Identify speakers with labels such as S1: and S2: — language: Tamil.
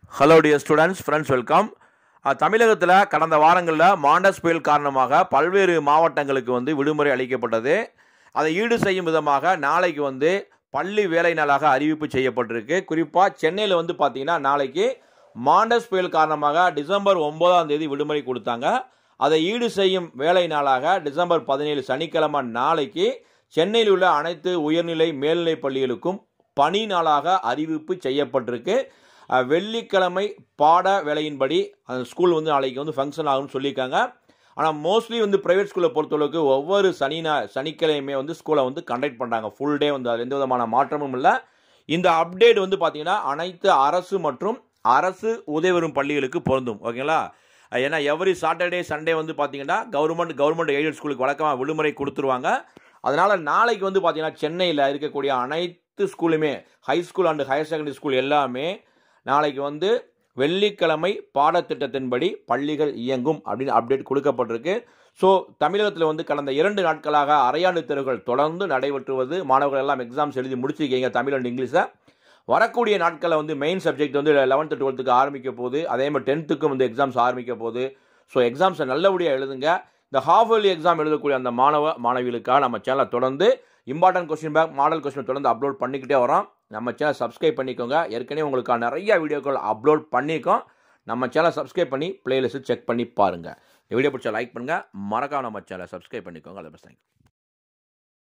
S1: hello dear students friends welcome தமிழகத்தில் கடந்த வாரங்களில் மாண்டஸ் புயல் காரணமாக பல்வேறு மாவட்டங்களுக்கு வந்து விடுமுறை அளிக்கப்பட்டது அதை ஈடு செய்யும் விதமாக நாளைக்கு வந்து பள்ளி வேலை நாளாக அறிவிப்பு செய்யப்பட்டிருக்கு குறிப்பாக சென்னையில் வந்து பார்த்தீங்கன்னா நாளைக்கு மாண்டஸ் புயல் காரணமாக டிசம்பர் ஒன்பதாம் தேதி விடுமுறை கொடுத்தாங்க அதை ஈடு செய்யும் வேலை நாளாக டிசம்பர் பதினேழு சனிக்கிழமை நாளைக்கு சென்னையில் உள்ள அனைத்து உயர்நிலை மேல்நிலை பள்ளிகளுக்கும் பணி நாளாக அறிவிப்பு செய்யப்பட்டிருக்கு அஹ், வெள்ளிக்கிழமை பாட வேலையின்படி அந்த ஸ்கூல் வந்து நாளைக்கு வந்து ஃபங்க்ஷன் ஆகும்னு சொல்லியிருக்காங்க ஆனால் மோஸ்ட்லி வந்து ப்ரைவேட் ஸ்கூலை பொறுத்தளவுக்கு ஒவ்வொரு சனி நா சனிக்கிழமையுமே வந்து ஸ்கூலை வந்து கண்டக்ட் பண்ணுறாங்க ஃபுல் டே வந்து அதில் எந்த விதமான மாற்றமும் இல்லை இந்த அப்டேட் வந்து பார்த்தீங்கன்னா அனைத்து அரசு மற்றும் அரசு உதவி வரும் பள்ளிகளுக்கு பொருந்தும் ஓகேங்களா அஹ் ஏன்னா எவ்ரி சாட்டர்டே சண்டே வந்து பார்த்தீங்கன்னா கவர்மெண்ட் கவர்மெண்ட் எய்டட் ஸ்கூலுக்கு வழக்கமாக விடுமுறை கொடுத்துருவாங்க அதனால் நாளைக்கு வந்து பார்த்தீங்கன்னா சென்னையில் இருக்கக்கூடிய அனைத்து ஸ்கூலுமே high school and higher secondary school எல்லாமே நாளைக்கு வந்து வெள்ளிக்கிழமை பாடத்திட்டத்தின்படி பள்ளிகள் இயங்கும் அப்படின்னு அப்டேட் கொடுக்கப்பட்டிருக்கு ஸோ தமிழகத்தில் வந்து கடந்த இரண்டு நாட்களாக அரையாண்டு தேர்வுகள் தொடர்ந்து நடைபெற்றுவது மாணவர்கள் எல்லாம் எக்ஸாம்ஸ் எழுதி முடிச்சிருக்கீங்க தமிழ் அண்ட் இங்கிலீஷை வரக்கூடிய நாட்களில் வந்து மெயின் சப்ஜெக்ட் வந்து லெவன்த்து டுவெல்த்துக்கு ஆரம்பிக்க போகுது அதே மாதிரி டென்த்துக்கும் வந்து எக்ஸாம்ஸ் ஆரம்பிக்க போகுது ஸோ எக்ஸாம்ஸை நல்லபடியாக எழுதுங்க இந்த ஹாஃப் இயர்லி எக்ஸாம் எழுதக்கூடிய அந்த மாணவ மாணவிகளுக்காக நம்ம சேனலை தொடர்ந்து important question bank model question தொடர்ந்து அப்லோட் பண்ணிக்கிட்டே வரோம் நம்ம சேனல் சப்ஸ்கிரைப் பண்ணிக்கோங்க ஏற்கனவே உங்களுக்கு நிறைய வீடியோக்கள் அப்லோட் பண்ணியிருக்கோம் நம்ம சேனலை சப்ஸ்கிரைப் பண்ணி பிளேலிஸ்ட் செக் பண்ணி பாருங்கள் இந்த வீடியோ பிடிச்சா லைக் பண்ணுங்கள் மறக்காம நம்ம சேனலை சப்ஸ்கிரைப் பண்ணிக்கோங்க அதை பஸ் தேங்க்யூ